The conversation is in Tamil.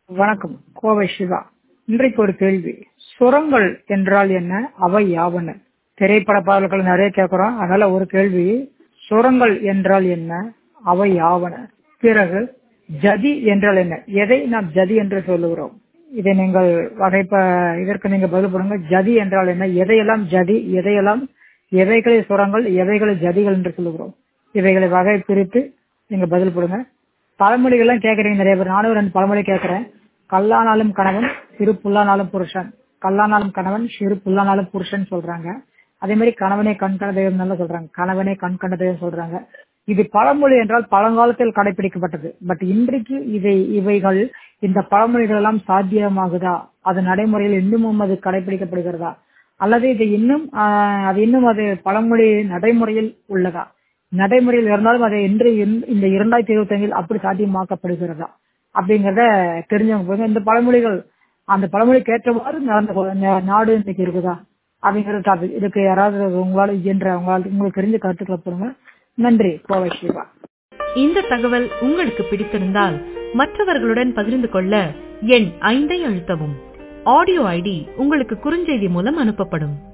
வணக்கம் கோவை சிவா இன்றைக்கு ஒரு கேள்வி சுரங்கள் என்றால் என்ன அவை யாவன திரைப்பட பாடல்கள் நிறைய கேட்கிறோம் அதனால ஒரு கேள்வி சுரங்கள் என்றால் என்ன அவை யாவன பிறகு ஜதி என்றால் என்ன எதை நாம் ஜதி என்று சொல்லுகிறோம் இதை நீங்கள் வகைப்ப இதற்கு நீங்க பதில் போடுங்க ஜதி என்றால் என்ன எதையெல்லாம் ஜதி எதையெல்லாம் எவைகளை சுரங்கள் எவைகளை ஜதிகள் என்று சொல்லுகிறோம் இவைகளை வகை பிரித்து நீங்க பதில் போடுங்க பழமொழிகள்லாம் கேட்கறீங்க நிறைய பேர் நானும் ரெண்டு பழமொழி கேட்கறேன் கல்லானாலும் கணவன் சிறு புல்லானாலும் புருஷன் கல்லானாலும் கணவன் சிறு புல்லானாலும் புருஷன் சொல்றாங்க அதே மாதிரி கணவனே கண் கண்ட தெய்வம் சொல்றாங்க கணவனே கண் கண்ட தெய்வம் சொல்றாங்க இது பழமொழி என்றால் பழங்காலத்தில் கடைபிடிக்கப்பட்டது பட் இன்றைக்கு இவை இவைகள் இந்த பழமொழிகள் எல்லாம் சாத்தியமாகுதா அது நடைமுறையில் இன்னமும் அது கடைபிடிக்கப்படுகிறதா அல்லது இது இன்னும் ஆஹ், அது இன்னும் அது பழமொழி நடைமுறையில் உள்ளதா நடைமுறையில் இருந்தாலும் அதை இன்று இந்த இரண்டாயிரத்தி இருபத்தி ஐந்தில் அப்படி சாத்தியமாக்கப்படுகிறதா அப்படிங்கறத தெரிஞ்சவங்க போதுங்க இந்த பழமொழிகள் அந்த பழமொழிக்கு ஏற்றவாறு நடந்த கொ- நா- நாடு இன்னைக்கு இருக்குதா அப்படிங்கிற டாபிக் இதுக்கு யாராவது உங்களால இயன்ற உங்களால் உங்களுக்கு தெரிஞ்ச கருத்துக்களை போடுங்க நன்றி கோவை சிவா இந்த தகவல் உங்களுக்கு பிடித்திருந்தால் மற்றவர்களுடன் பகிர்ந்து கொள்ள எண் ஐந்தை அழுத்தவும் ஆடியோ ஐடி உங்களுக்கு குறுஞ்செய்தி மூலம் அனுப்பப்படும்